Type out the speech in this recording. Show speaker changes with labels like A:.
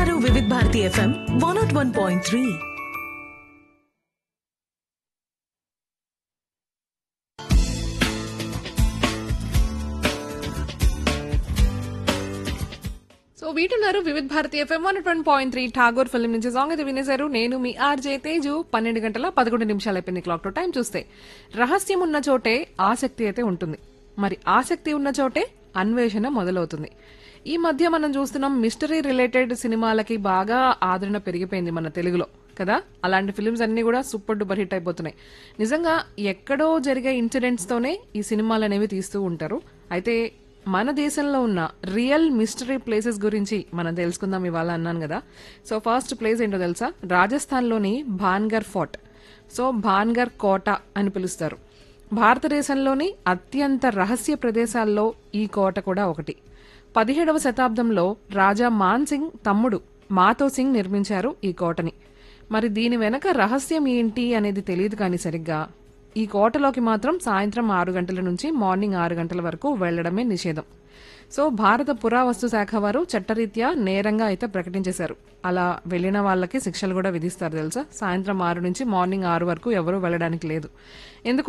A: వింటున్నారు Vividh Bharati FM one nought one point three
B: so వీటున్నారు Vividh Bharati FM one one point three Tagore film నుంచి song అయితే వినేశారు నేను మీ ఆర్జే తేజు పన్నెండు గంటల పదకొండు నిమిషాలు అయిపోయింది క్లాక్ తో టైం చూస్తే రహస్యం ఉన్న చోటే ఆసక్తి అయితే ఉంటుంది మరి ఆసక్తి ఉన్న చోటే అన్వేషణ మొదలవుతుంది ఈ మధ్య మనం చూస్తున్నాం మిస్టరీ రిలేటెడ్ సినిమాలకి బాగా ఆదరణ పెరిగిపోయింది మన తెలుగులో కదా అలాంటి ఫిల్మ్స్ అన్ని కూడా సూపర్ డూపర్ హిట్ అయిపోతున్నాయి నిజంగా ఎక్కడో జరిగే ఇన్సిడెంట్స్ తోనే ఈ సినిమాలు అనేవి తీస్తూ ఉంటారు అయితే మన దేశంలో ఉన్న రియల్ మిస్టరీ ప్లేసెస్ గురించి మనం తెలుసుకుందాం ఇవాళ అన్నాను కదా సో ఫస్ట్ ప్లేస్ ఏంటో తెలుసా రాజస్థాన్లోని భాన్గర్ ఫోర్ట్ సో భాన్గర్ కోట అని పిలుస్తారు భారతదేశంలోని అత్యంత రహస్య ప్రదేశాల్లో ఈ కోట కూడా ఒకటి పదిహేడవ శతాబ్దంలో రాజా మాన్ సింగ్ తమ్ముడు మాతో సింగ్ నిర్మించారు ఈ కోటని మరి దీని వెనక రహస్యం ఏంటి అనేది తెలియదు కానీ సరిగ్గా ఈ కోటలోకి మాత్రం సాయంత్రం ఆరు గంటల నుంచి మార్నింగ్ ఆరు గంటల వరకు వెళ్లడమే నిషేధం సో భారత పురావస్తు శాఖ వారు చట్టరీత్యా నేరంగా అయితే ప్రకటించేశారు అలా వెళ్ళిన వాళ్ళకి శిక్షలు కూడా విధిస్తారు తెలుసా సాయంత్రం ఆరు నుంచి మార్నింగ్ ఆరు వరకు ఎవరూ వెళ్ళడానికి లేదు ఎందుకు